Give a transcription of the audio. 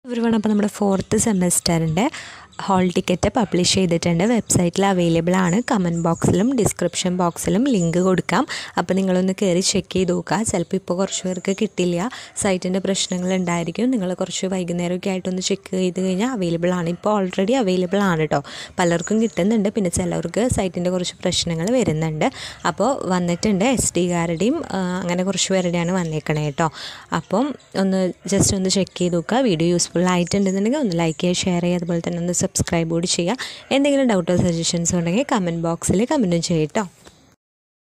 ഇവരുമാണ് അപ്പോൾ നമ്മുടെ ഫോർത്ത് സെമസ്റ്ററിൻ്റെ ഹോൾ ടിക്കറ്റ് പബ്ലിഷ് ചെയ്തിട്ടുണ്ട് വെബ്സൈറ്റിൽ അവൈലബിൾ ആണ് കമൻറ്റ് ബോക്സിലും ഡിസ്ക്രിപ്ഷൻ ബോക്സിലും ലിങ്ക് കൊടുക്കാം അപ്പോൾ നിങ്ങളൊന്ന് കയറി ചെക്ക് ചെയ്ത് നോക്കുക ചിലപ്പോൾ ഇപ്പോൾ കുറച്ച് പേർക്ക് കിട്ടില്ല സൈറ്റിൻ്റെ പ്രശ്നങ്ങൾ ഉണ്ടായിരിക്കും നിങ്ങൾ കുറച്ച് വൈകുന്നേരമൊക്കെ ആയിട്ടൊന്ന് ചെക്ക് ചെയ്ത് കഴിഞ്ഞാൽ അവൈലബിൾ ആണ് ഇപ്പോൾ ഓൾറെഡി അവൈലബിൾ ആണ് കേട്ടോ പലർക്കും കിട്ടുന്നുണ്ട് പിന്നെ ചിലവർക്ക് സൈറ്റിൻ്റെ കുറച്ച് പ്രശ്നങ്ങൾ വരുന്നുണ്ട് അപ്പോൾ വന്നിട്ടുണ്ട് എസ് ഡി കാരുടെയും അങ്ങനെ കുറച്ച് പേരുടെയാണ് വന്നേക്കണേ കേട്ടോ അപ്പം ഒന്ന് ജസ്റ്റ് ഒന്ന് ചെക്ക് ചെയ്ത് നോക്കുക വീഡിയോ യൂസ്ഫുൾ ആയിട്ടുണ്ടെന്നുണ്ടെങ്കിൽ ഒന്ന് ലൈക്ക് ചെയ്യുക ഷെയർ ചെയ്യുക അതുപോലെ തന്നെ ഒന്ന് സബ്സ്ക്രൈബ് കൂടി ചെയ്യുക എന്തെങ്കിലും ഡൗട്ടോ സജഷൻസ് ഉണ്ടെങ്കിൽ കമൻറ്റ് ബോക്സിൽ കമൻറ്റും ചെയ്യട്ടോ